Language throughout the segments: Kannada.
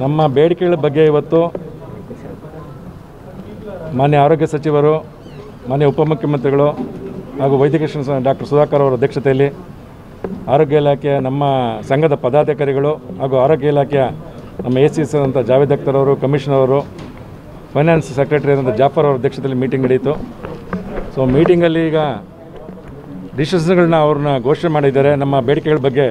ನಮ್ಮ ಬೇಡಿಕೆಗಳ ಬಗ್ಗೆ ಇವತ್ತು ಮಾನ್ಯ ಆರೋಗ್ಯ ಸಚಿವರು ಮಾನ್ಯ ಉಪಮುಖ್ಯಮಂತ್ರಿಗಳು ಹಾಗೂ ವೈದ್ಯಕೀಯ ಶಿಕ್ಷಣ ಡಾಕ್ಟರ್ ಸುಧಾಕರ್ ಅವರ ಅಧ್ಯಕ್ಷತೆಯಲ್ಲಿ ಆರೋಗ್ಯ ಇಲಾಖೆಯ ನಮ್ಮ ಸಂಘದ ಪದಾಧಿಕಾರಿಗಳು ಹಾಗೂ ಆರೋಗ್ಯ ಇಲಾಖೆಯ ನಮ್ಮ ಎ ಸಿ ಎಸ್ ಅಂತ ಜಾವೇದ್ ಅಖ್ತರ್ ಅವರು ಕಮಿಷನರ್ ಅವರು ಫೈನಾನ್ಸ್ ಸೆಕ್ರೆಟರಿ ಆದಂಥ ಜಾಫರ್ ಅವರ ಅಧ್ಯಕ್ಷತೆಯಲ್ಲಿ ಮೀಟಿಂಗ್ ನಡೆಯಿತು ಸೊ ಮೀಟಿಂಗಲ್ಲಿ ಈಗ ಡಿಸಿಷನ್ಗಳನ್ನ ಅವ್ರನ್ನ ಘೋಷಣೆ ಮಾಡಿದ್ದಾರೆ ನಮ್ಮ ಬೇಡಿಕೆಗಳ ಬಗ್ಗೆ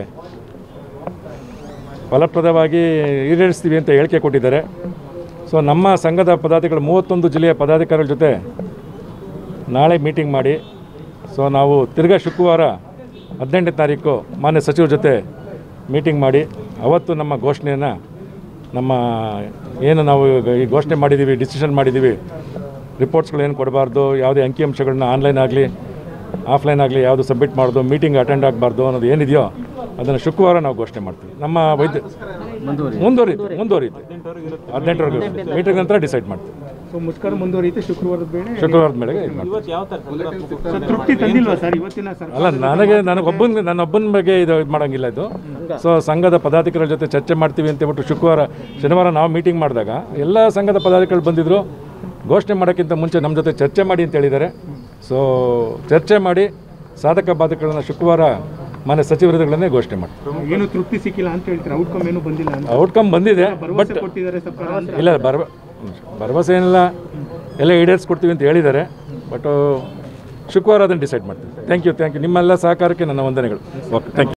ಫಲಪ್ರದವಾಗಿ ಈಡೇರಿಸ್ತೀವಿ ಅಂತ ಹೇಳಿಕೆ ಕೊಟ್ಟಿದ್ದಾರೆ ಸೊ ನಮ್ಮ ಸಂಘದ ಪದಾಧಿಕಾರಿಗಳು ಮೂವತ್ತೊಂದು ಜಿಲ್ಲೆಯ ಪದಾಧಿಕಾರಿಗಳ ಜೊತೆ ನಾಳೆ ಮೀಟಿಂಗ್ ಮಾಡಿ ಸೊ ನಾವು ತಿರ್ಗಾ ಶುಕ್ರವಾರ ಹದಿನೆಂಟನೇ ತಾರೀಕು ಮಾನ್ಯ ಸಚಿವರ ಜೊತೆ ಮೀಟಿಂಗ್ ಮಾಡಿ ಅವತ್ತು ನಮ್ಮ ಘೋಷಣೆಯನ್ನು ನಮ್ಮ ಏನು ನಾವು ಈಗ ಈ ಘೋಷಣೆ ಮಾಡಿದ್ದೀವಿ ಡಿಸಿಷನ್ ಮಾಡಿದ್ದೀವಿ ರಿಪೋರ್ಟ್ಸ್ಗಳೇನು ಕೊಡಬಾರ್ದು ಯಾವುದೇ ಅಂಕಿಅಂಶಗಳನ್ನ ಆನ್ಲೈನ್ ಆಗಲಿ ಆಫ್ಲೈನ್ ಆಗಲಿ ಯಾವುದು ಸಬ್ಮಿಟ್ ಮಾಡೋದು ಮೀಟಿಂಗ್ ಅಟೆಂಡ್ ಆಗಬಾರ್ದು ಅನ್ನೋದು ಏನಿದೆಯೋ ಅದನ್ನು ಶುಕ್ರವಾರ ನಾವು ಘೋಷಣೆ ಮಾಡ್ತೀವಿ ನಮ್ಮ ವೈದ್ಯ ಮುಂದುವರಿಯುತ್ತೆ ಮುಂದುವರಿಯುತ್ತೆ ಹದಿನೆಂಟರವರೆಗೂ ಮೀಟಿಂಗ್ ನಂತರ ಡಿಸೈಡ್ ಮಾಡ್ತೀವಿ ಸೊ ಮುಷ್ಕರ ಮುಂದುವರಿಯುತ್ತೆ ಶುಕ್ರವಾರದ ವೇಳೆ ಶುಕ್ರವಾರದ ಮೇಲೆ ಇದು ಮಾಡ್ತೀವಿ ಸರ್, ತೃಪ್ತಿ ತಂದಿಲ್ವಾ ಸರ್ ಇವತ್ತಿನ ಸರ್ ಅಲ್ಲ ನನಗೆ ನನಗೊಬ್ಬನ ನನ್ನೊಬ್ಬನ ಬಗ್ಗೆ ಇದು ಇದು ಮಾಡೋಂಗಿಲ್ಲ ಇದು ಸೊ ಸಂಘದ ಪದಾಧಿಕಾರಿಗಳ ಜೊತೆ ಚರ್ಚೆ ಮಾಡ್ತೀವಿ ಅಂತ ಹೇಳ್ಬಿಟ್ಟು ಶುಕ್ರವಾರ ಶನಿವಾರ ನಾವು ಮೀಟಿಂಗ್ ಮಾಡಿದಾಗ ಎಲ್ಲ ಸಂಘದ ಪದಾಧಿಕಾರಿಗಳು ಬಂದಿದ್ದರು ಘೋಷಣೆ ಮಾಡೋಕ್ಕಿಂತ ಮುಂಚೆ ನಮ್ಮ ಜೊತೆ ಚರ್ಚೆ ಮಾಡಿ ಅಂತ ಹೇಳಿದ್ದಾರೆ ಸೊ ಚರ್ಚೆ ಮಾಡಿ ಸಾಧಕ ಬಾಧಕಗಳನ್ನ ಶುಕ್ರವಾರ ಮನೆ ಸಚಿವರುಗಳನ್ನೇ ಘೋಷಣೆ ಮಾಡ್ತೀವಿ ಏನು ತೃಪ್ತಿ ಸಿಕ್ಕಿಲ್ಲ ಅಂತ ಹೇಳ್ತಾರೆ ಔಟ್ಕಮ್ ಏನು ಬಂದಿಲ್ಲ ಅಂತ ಔಟ್ಕಮ್ ಬಂದಿದೆ ಬಟ್ ಭರವಸೆ ಕೊಟ್ಟಿದ್ದಾರೆ ಸರ್ಕಾರ ಅಂತ ಇಲ್ಲ ಭರವ ಭರವಸೆ ಏನಿಲ್ಲ ಎಲ್ಲ ಈಡೇರಿಸ್ಕೊಡ್ತೀವಿ ಅಂತ ಹೇಳಿದ್ದಾರೆ ಬಟ್ ಶುಕ್ರವಾರ ಅದನ್ನು ಡಿಸೈಡ್ ಮಾಡ್ತೀವಿ ಥ್ಯಾಂಕ್ ಯು ಥ್ಯಾಂಕ್ ಯು ನಿಮ್ಮೆಲ್ಲ ಸಹಕಾರಕ್ಕೆ ನನ್ನ ವಂದನೆಗಳು ಓಕೆ ಥ್ಯಾಂಕ್ ಯು